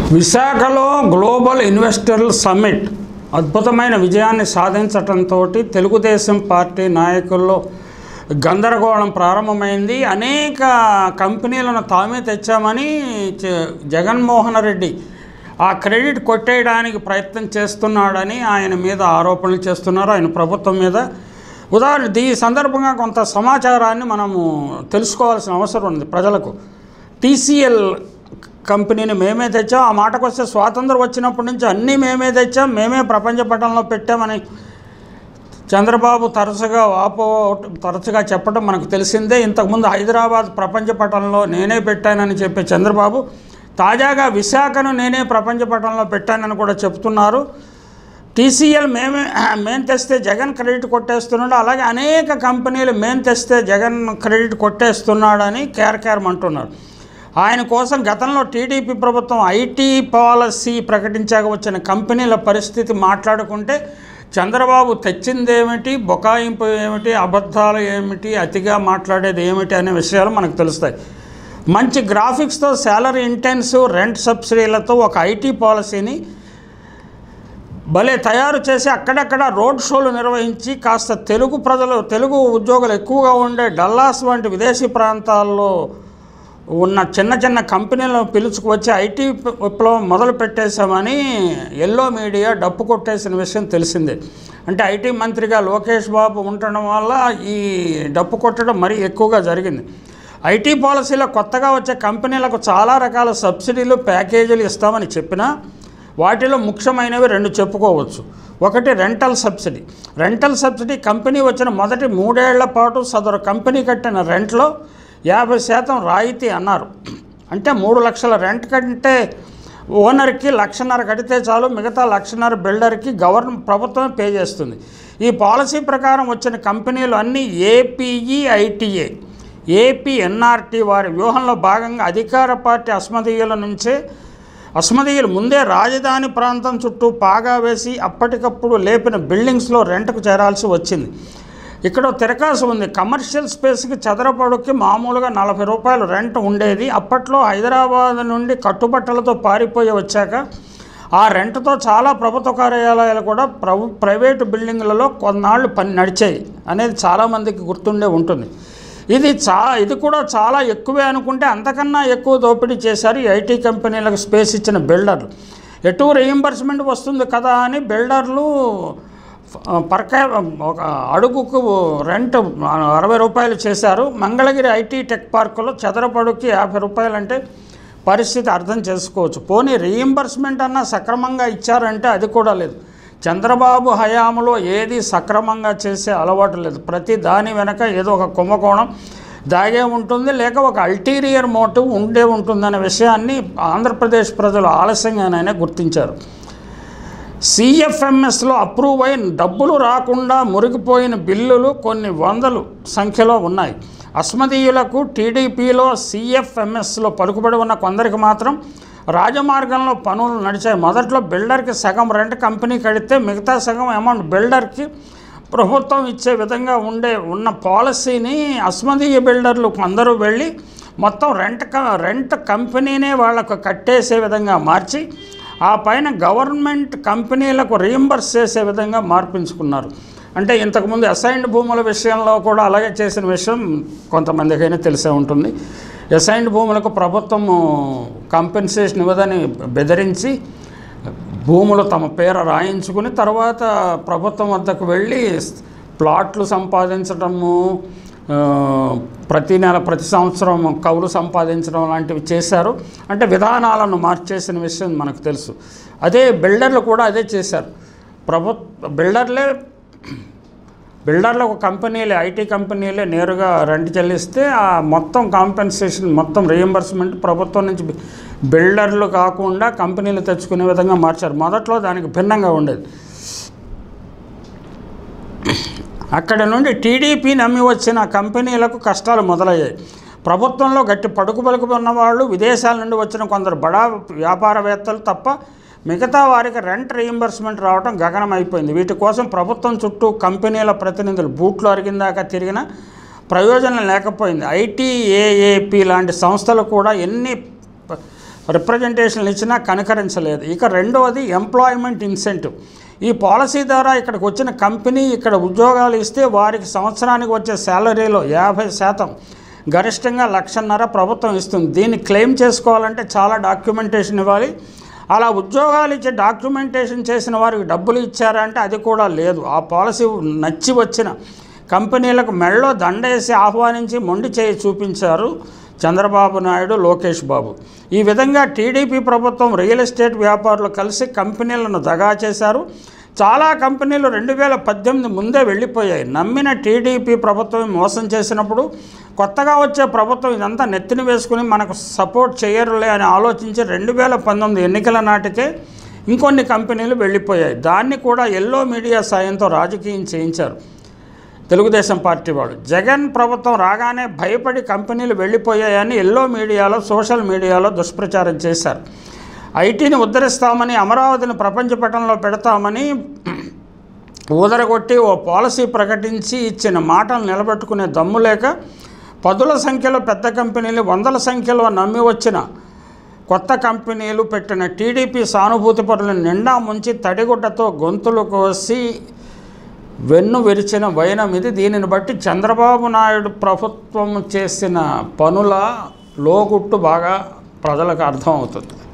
విశాఖలో గ్లోబల్ ఇన్వెస్టర్ల సమ్మిట్ అద్భుతమైన విజయాన్ని సాధించడంతో తెలుగుదేశం పార్టీ నాయకుల్లో గందరగోళం ప్రారంభమైంది అనేక కంపెనీలను తామే తెచ్చామని జ- జగన్మోహన్ రెడ్డి ఆ క్రెడిట్ కొట్టేయడానికి ప్రయత్నం చేస్తున్నాడని ఆయన మీద ఆరోపణలు చేస్తున్నారు ఆయన ప్రభుత్వం మీద ఉదాహరణ ఈ సందర్భంగా కొంత సమాచారాన్ని మనము తెలుసుకోవాల్సిన అవసరం ఉంది ప్రజలకు టీసీఎల్ కంపెనీని మేమే తెచ్చాం ఆ మాటకు వస్తే స్వాతంత్రం వచ్చినప్పటి నుంచి అన్నీ మేమే తెచ్చాం మేమే ప్రపంచ పటంలో పెట్టామని చంద్రబాబు తరచుగా వాపో తరచుగా చెప్పడం మనకు తెలిసిందే ఇంతకుముందు హైదరాబాద్ ప్రపంచ పటంలో నేనే పెట్టానని చెప్పే చంద్రబాబు తాజాగా విశాఖను నేనే ప్రపంచ పటంలో పెట్టానని కూడా చెప్తున్నారు టీసీఎల్ మేమే మేము తెస్తే జగన్ క్రెడిట్ కొట్టేస్తున్నాడు అలాగే అనేక కంపెనీలు మేము తెస్తే జగన్ క్రెడిట్ కొట్టేస్తున్నాడని కేరకేరమంటున్నారు ఆయన కోసం గతంలో టీడీపీ ప్రభుత్వం ఐటీ పాలసీ ప్రకటించాక వచ్చిన కంపెనీల పరిస్థితి మాట్లాడుకుంటే చంద్రబాబు తెచ్చిందేమిటి బొకాయింపు ఏమిటి అబద్ధాలు ఏమిటి అతిగా మాట్లాడేది ఏమిటి అనే విషయాలు మనకు తెలుస్తాయి మంచి గ్రాఫిక్స్తో శాలరీ ఇంటెన్సివ్ రెంట్ సబ్సిడీలతో ఒక ఐటీ పాలసీని భలే తయారు చేసి అక్కడక్కడ రోడ్ షోలు నిర్వహించి కాస్త తెలుగు ప్రజలు తెలుగు ఉద్యోగులు ఎక్కువగా ఉండే డల్లాస్ వంటి విదేశీ ప్రాంతాల్లో ఉన్న చిన్న చిన్న కంపెనీలను పిలుచుకువచ్చి ఐటీ విప్లవం మొదలు పెట్టేశామని ఎల్లో మీడియా డప్పు కొట్టేసిన విషయం తెలిసిందే అంటే ఐటీ మంత్రిగా లోకేష్ బాబు ఉండడం వల్ల ఈ డప్పు కొట్టడం మరీ ఎక్కువగా జరిగింది ఐటీ పాలసీలో కొత్తగా వచ్చే కంపెనీలకు చాలా రకాల సబ్సిడీలు ప్యాకేజీలు ఇస్తామని చెప్పినా వాటిలో ముఖ్యమైనవి రెండు చెప్పుకోవచ్చు ఒకటి rental subsidy rental subsidy company వచ్చిన మొదటి మూడేళ్ల పాటు సదరు కంపెనీ కట్టిన రెంట్లో యాభై శాతం రాయితీ అన్నారు అంటే మూడు లక్షల రెంట్ కంటే ఓనర్కి లక్షన్నర కడితే చాలు మిగతా లక్షన్నర బిల్డర్కి గవర్న ప్రభుత్వం పే చేస్తుంది ఈ పాలసీ ప్రకారం వచ్చిన కంపెనీలు అన్నీ ఏపీఈ ఐటీఏ ఏపీ ఎన్ఆర్టీ వారి వ్యూహంలో భాగంగా అధికార పార్టీ అస్మదీయుల నుంచే అస్మదీయులు ముందే రాజధాని ప్రాంతం చుట్టూ పాగా వేసి అప్పటికప్పుడు లేపిన బిల్డింగ్స్లో రెంట్కు చేరాల్సి వచ్చింది ఇక్కడ తిరకాసు ఉంది కమర్షియల్ స్పేస్కి చదరపడుకి మామూలుగా నలభై రూపాయలు రెంట్ ఉండేది అప్పట్లో హైదరాబాద్ నుండి కట్టుబట్టలతో పారిపోయి వచ్చాక ఆ రెంట్తో చాలా ప్రభుత్వ కార్యాలయాలు కూడా ప్రభు ప్రైవేటు బిల్డింగ్లలో కొన్నాళ్ళు పని నడిచాయి అనేది చాలామందికి గుర్తుండే ఉంటుంది ఇది చా ఇది కూడా చాలా ఎక్కువే అనుకుంటే అంతకన్నా ఎక్కువ దోపిడీ చేశారు ఈ ఐటీ కంపెనీలకు స్పేస్ ఇచ్చిన బిల్డర్లు ఎటు రీయింబర్స్మెంట్ వస్తుంది కదా అని బిల్డర్లు పర్కా ఒక అడుగుకు రెంట్ అరవై రూపాయలు చేశారు మంగళగిరి ఐటీ టెక్ పార్కులో చదరపడుకి యాభై రూపాయలు అంటే పరిస్థితి అర్థం చేసుకోవచ్చు పోనీ రీయింబర్స్మెంట్ అన్నా సక్రమంగా ఇచ్చారంటే అది కూడా లేదు చంద్రబాబు హయాంలో ఏది సక్రమంగా చేసే అలవాటు లేదు ప్రతి దాని వెనక ఏదో ఒక కుంభకోణం దాగే ఉంటుంది లేక ఒక అల్టీరియర్ మోటివ్ ఉండే ఉంటుందనే విషయాన్ని ఆంధ్రప్రదేశ్ ప్రజలు ఆలస్యంగానైనా గుర్తించారు సిఎఫ్ఎంఎస్లో అప్రూవ్ అయిన డబ్బులు రాకుండా మురిగిపోయిన బిల్లులు కొన్ని వందలు సంఖ్యలో ఉన్నాయి అస్మదీయులకు టీడీపీలో సిఎఫ్ఎంఎస్లో పలుకుబడి ఉన్న కొందరికి మాత్రం రాజమార్గంలో పనులు నడిచాయి మొదట్లో బిల్డర్కి సగం రెంట్ కంపెనీ కడితే మిగతా సగం అమౌంట్ బిల్డర్కి ప్రభుత్వం ఇచ్చే విధంగా ఉండే ఉన్న పాలసీని అస్మదీయ బిల్డర్లు అందరూ వెళ్ళి మొత్తం రెంట్ క- రెంట్ కంపెనీనే వాళ్ళకు కట్టేసే విధంగా మార్చి ఆ పైన గవర్నమెంట్ కంపెనీలకు రీంబర్స్ చేసే విధంగా మార్పించుకున్నారు అంటే ఇంతకుముందు అసైన్డ్ భూముల విషయంలో కూడా అలాగే చేసిన విషయం కొంతమందికైనా తెలిసే ఉంటుంది అసైన్డ్ భూములకు ప్రభుత్వము కాంపెన్సేషన్ ఇవ్వదని బెదిరించి భూములు తమ పేర రాయించుకుని తర్వాత ప్రభుత్వం వద్దకు వెళ్ళి ప్లాట్లు సంపాదించడము ఆ, ప్రతి నెల ప్రతి సంవత్సరం కవులు సంపాదించడం లాంటివి చేశారు అంటే విధానాలను మార్చేసిన విషయం మనకు తెలుసు అదే బిల్డర్లు కూడా అదే చేశారు ప్రభుత్వ బిల్డర్లే బిల్డర్లకు కంపెనీలే ఐటీ కంపెనీలే నేరుగా రెంట్ చెల్లిస్తే ఆ మొత్తం కాంపెన్సేషన్ మొత్తం రీఎంబర్స్మెంట్ ప్రభుత్వం నుంచి బి- బిల్డర్లు కాకుండా కంపెనీలు తెచ్చుకునే విధంగా మార్చారు మొదట్లో దానికి భిన్నంగా ఉండేది అక్కడ నుండి టీడీపీ నమ్మి వచ్చిన కంపెనీలకు కష్టాలు మొదలయ్యాయి ప్రభుత్వంలో గట్టి పడుకు పలుకు ఉన్నవాళ్ళు విదేశాల నుండి వచ్చిన కొందరు బడా వ్యాపారవేత్తలు తప్ప మిగతా వారికి రెంట్ రీయింబర్స్మెంట్ రావడం గగనమైపోయింది వీటి కోసం ప్రభుత్వం చుట్టూ కంపెనీల ప్రతినిధులు బూట్లు అరిగిందాకా తిరిగిన ప్రయోజనం లేకపోయింది ఐటీఏఏపీ లాంటి సంస్థలు కూడా ఎన్ని ప- రిప్రజెంటేషన్లు ఇచ్చినా కనుకరించలేదు ఇక రెండవది ఎంప్లాయ్మెంట్ ఇన్సెంటివ్ ఈ పాలసీ ద్వారా ఇక్కడికి వచ్చిన కంపెనీ ఇక్కడ ఉద్యోగాలు ఇస్తే వారికి సంవత్సరానికి వచ్చే శాలరీలో యాభై శాతం గరిష్టంగా లక్షన్నర ప్రభుత్వం ఇస్తుంది దీన్ని క్లెయిమ్ చేసుకోవాలంటే చాలా డాక్యుమెంటేషన్ ఇవ్వాలి అలా ఉద్యోగాలు ఇచ్చే డాక్యుమెంటేషన్ చేసిన వారికి డబ్బులు ఇచ్చారంటే అది కూడా లేదు ఆ పాలసీ నచ్చి వచ్చిన కంపెనీలకు మెళ్ళో దండేసి ఆహ్వానించి మొండి చేయి చూపించారు చంద్రబాబు నాయుడు లోకేష్ బాబు ఈ విధంగా టీడీపీ ప్రభుత్వం రియల్ ఎస్టేట్ వ్యాపారులు కలిసి కంపెనీలను దగా చేశారు చాలా కంపెనీలు రెండు వేల పద్దెనిమిది ముందే వెళ్ళిపోయాయి నమ్మిన టీడీపీ ప్రభుత్వం మోసం చేసినప్పుడు కొత్తగా వచ్చే ప్రభుత్వం ఇదంతా నెత్తిన వేసుకుని మనకు సపోర్ట్ చేయరులే అని ఆలోచించి రెండు వేల పంతొమ్మిది ఎన్నికల నాటికే ఇంకొన్ని కంపెనీలు వెళ్ళిపోయాయి దాన్ని కూడా ఎల్లో మీడియా సాయంతో రాజకీయం చేయించారు తెలుగుదేశం పార్టీ వాళ్ళు జగన్ ప్రభుత్వం రాగానే భయపడి కంపెనీలు వెళ్ళిపోయాయని ఎల్లో మీడియాలో సోషల్ మీడియాలో దుష్ప్రచారం చేశారు ఐటీని ఉద్ధరిస్తామని అమరావతిని ప్రపంచ పటంలో పెడతామని ఊదరగొట్టి ఓ పాలసీ ప్రకటించి ఇచ్చిన మాటలు నిలబెట్టుకునే దమ్ము లేక పదుల సంఖ్యలో పెద్ద కంపెనీలు వందల సంఖ్యలో నమ్మి వచ్చిన కొత్త కంపెనీలు పెట్టిన టీడీపీ సానుభూతి పరులను నిండా ముంచి తడిగుడ్డతో గొంతులు కోసి వెన్ను విరిచిన వైనం ఇది దీనిని బట్టి చంద్రబాబు నాయుడు ప్రభుత్వం చేసిన పనుల లోగుట్టు బాగా ప్రజలకు అర్థమవుతుంది